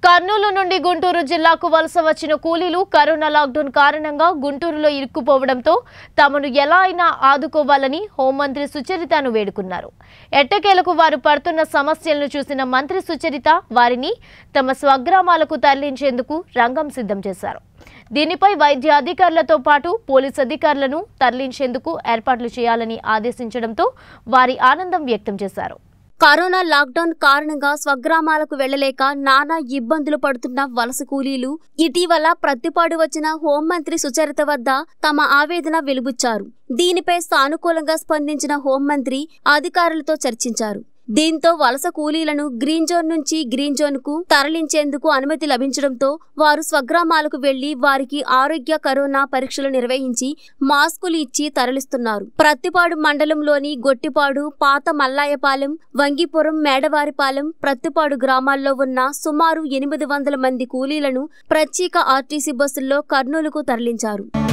కర్నూలు నుండి గుంటూరు జిల్లాకు వలస వచ్చిన కూలీలు కరోనా లాక్డౌన్ కారణంగా గుంటూరులో ఇరుక్కుపోవడంతో తమను ఎలా అయినా ఆదుకోవాలని హోంమంత్రి సుచరితను వేడుకున్నారు ఎట్టకేలకు వారు పడుతున్న సమస్యలను చూసిన మంత్రి సుచరిత వారిని తమ స్వగ్రామాలకు తరలించేందుకు రంగం సిద్ధం చేశారు దీనిపై వైద్య అధికారులతో పాటు పోలీస్ అధికారులను తరలించేందుకు ఏర్పాట్లు చేయాలని ఆదేశించడంతో వారి ఆనందం వ్యక్తం చేశారు కరోనా లాక్డౌన్ కారణంగా స్వగ్రామాలకు వెళ్లలేక నానా ఇబ్బందులు పడుతున్న వలస కూలీలు ఇటీవల ప్రతిపాడు వచ్చిన హోంమంత్రి సుచరిత వద్ద తమ ఆవేదన వెలుబుచ్చారు దీనిపై సానుకూలంగా స్పందించిన హోంమంత్రి అధికారులతో చర్చించారు దీంతో వలస కూలీలను గ్రీన్ జోన్ నుంచి గ్రీన్ జోన్ కు తరలించేందుకు అనుమతి లభించడంతో వారు స్వగ్రామాలకు వెళ్లి వారికి ఆరోగ్య కరోనా పరీక్షలు నిర్వహించి మాస్కులు ఇచ్చి తరలిస్తున్నారు ప్రత్తిపాడు మండలంలోని గొట్టిపాడు పాత మల్లాయపాలెం వంగిపురం మేడవారిపాలెం ప్రత్తిపాడు గ్రామాల్లో ఉన్న సుమారు ఎనిమిది వందల మంది కూలీలను ప్రత్యేక ఆర్టీసీ బస్సుల్లో కర్నూలుకు తరలించారు